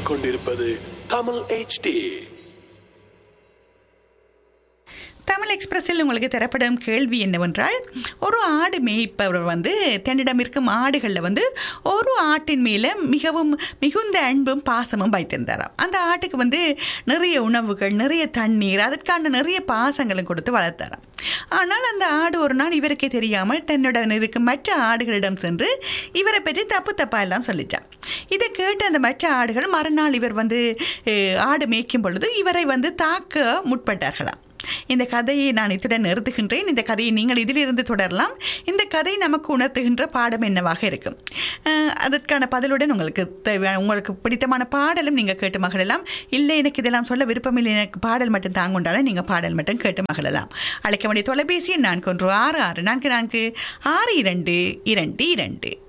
கேட்டுக்கொண்டிருப்பது தமிழ் HD தமிழ் எக்ஸ்பிரஸில் உங்களுக்கு தரப்படும் கேள்வி என்னவென்றால் ஒரு ஆடு மேய்ப்பவர் வந்து தன்னிடம் இருக்கும் ஆடுகளில் வந்து ஒரு ஆட்டின் மேலே மிகவும் மிகுந்த அன்பும் பாசமும் வைத்திருந்தாராம் அந்த ஆட்டுக்கு வந்து நிறைய உணவுகள் நிறைய தண்ணீர் அதற்கான நிறைய பாசங்களும் கொடுத்து வளர்த்தாராம் ஆனால் அந்த ஆடு ஒரு நாள் இவருக்கே தெரியாமல் தன்னுடன் இருக்கும் மற்ற ஆடுகளிடம் சென்று இவரை பற்றி தப்பு தப்பா எல்லாம் சொல்லிச்சான் இதை கேட்டு அந்த மற்ற ஆடுகள் மறுநாள் இவர் வந்து அஹ், ஆடு மேய்க்கும் பொழுது இவரை வந்து தாக்க முற்பட்டார்களாம் இந்த கதையை நான் இத்துடன் நிறுத்துகின்றேன் இந்த கதையை நீங்கள் இதிலிருந்து தொடரலாம் இந்த கதை நமக்கு உணர்த்துகின்ற பாடம் என்னவாக இருக்கும் அஹ், அதற்கான பதிலுடன் உங்களுக்கு தேவையான உங்களுக்கு பிடித்தமான பாடலும் நீங்கள் கேட்டு மகிழலாம் இல்லை எனக்கு இதெல்லாம் சொல்ல விருப்பமில்லை எனக்கு பாடல் மட்டும் தாங்குண்டாலும் நீங்கள் பாடல் மட்டும் கேட்டு மகிழலாம் அழைக்க வேண்டிய தொலைபேசி எண் நான்கு ஒன்று ஆறு ஆறு நான்கு நான்கு ஆறு இரண்டு இரண்டு இரண்டு